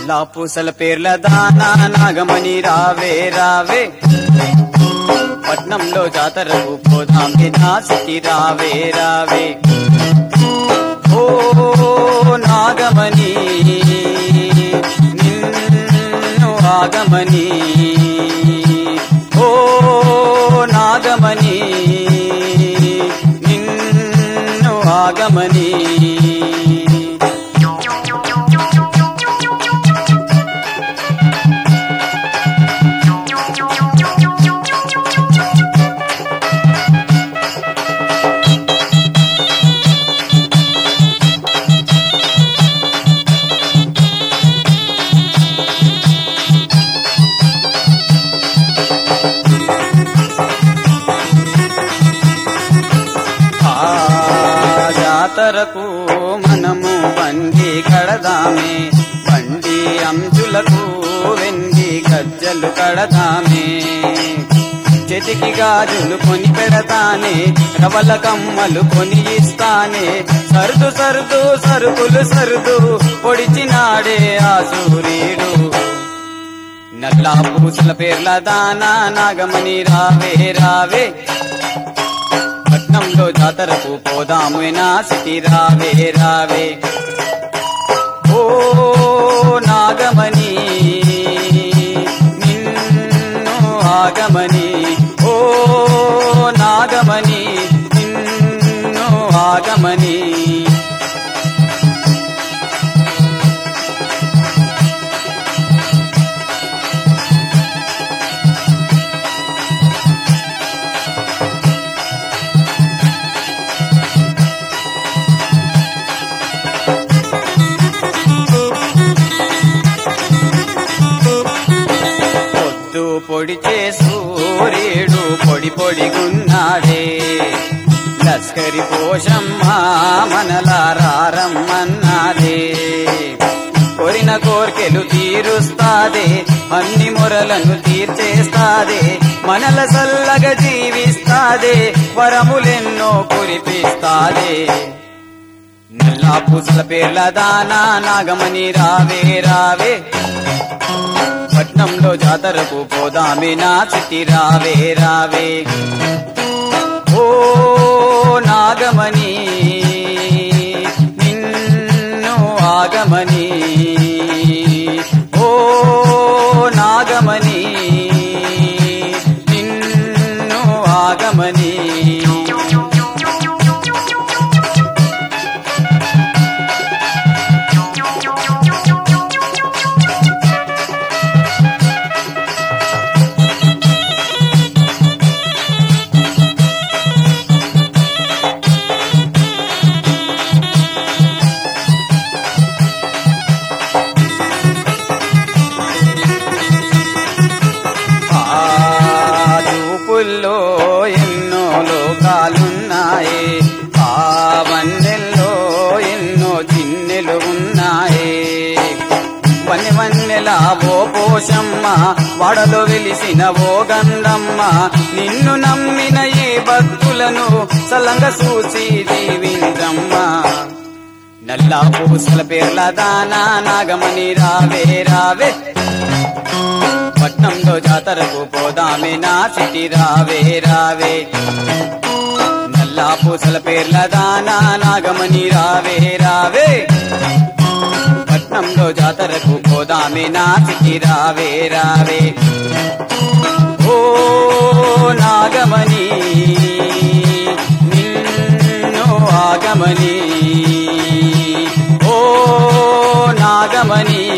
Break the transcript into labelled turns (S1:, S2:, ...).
S1: నల్లా పూసల పేర్ల దానా నాగమణి రావే రావే పట్నంలో జాతరకు పోదాం వినాశికి రావే రావే ఓ నాగమణి నిన్ను ఆగమని ఓ నాగమణి నిన్ను ఆగమని ఆ జాతరకు మనము బండి కడదామే బండి అంచులకు వెండి గజ్జలు కడదామే చేతికి గాజులు కొని పెడతానే రవల కమ్మలు కొని ఇస్తానే సరుదు సరుదు సరుకులు సరుదు పొడిచినాడే ఆ సూర్యుడు నల్లా పూసల పేర్ల దానా నాగమణి రావే రావే పట్నంలో జాతరకు పోదాము నాసికి రావే రావే ఓ నాగమణి నిన్ను ఆగమని ఓ నాగమణి నిన్ను ఆగమని పొద్దు పొడిచే సూర్యుడు పొడి పొడిగున్నాడే లస్కరి పోషమ్మ మనలారమ్మన్నాదే కొరిన కోర్కెలు తీరుస్తాదే అన్ని మొరలను తీర్చేస్తాదే మనల సల్లగా జీవిస్తాదే వరములెన్నో కురిపిస్తాదే నల్లా పూసల పేర్ల దానా నాగమణి రావే రావే పట్నంలో జాతరకు పోదామే నా చిట్టి రావే రావే ఓ నాగమణి నిన్ను ఆగమని ఓ నాగమణి నిన్ను ఆగమని ఆ చూపుల్లో ఎన్నో లోకాలున్నాయి ఆ వన్నెల్లో ఎన్నో చిన్నెలు ఉన్నాయి వన్నె వన్నెల ఓ పోషమ్మ వాడలో వెలిసిన ఓ గంధమ్మ నిన్ను నమ్మిన ఈ భక్తులను సలంగ చూసి దీవించమ్మా నల్లా పూసల పేర్ల దానా నాగమణి రావే రావే పట్నంలో జాతరకు పోదామే నా సిటీ రావే రావే నల్లా పూసల పేర్ల దానా నాగమణి రావే రావే పట్నంలో జాతరకు పోదామే నా సిటీ రావే రావే ఓ నాగమణి నిన్ను ఆగమని ఓ నాగమణి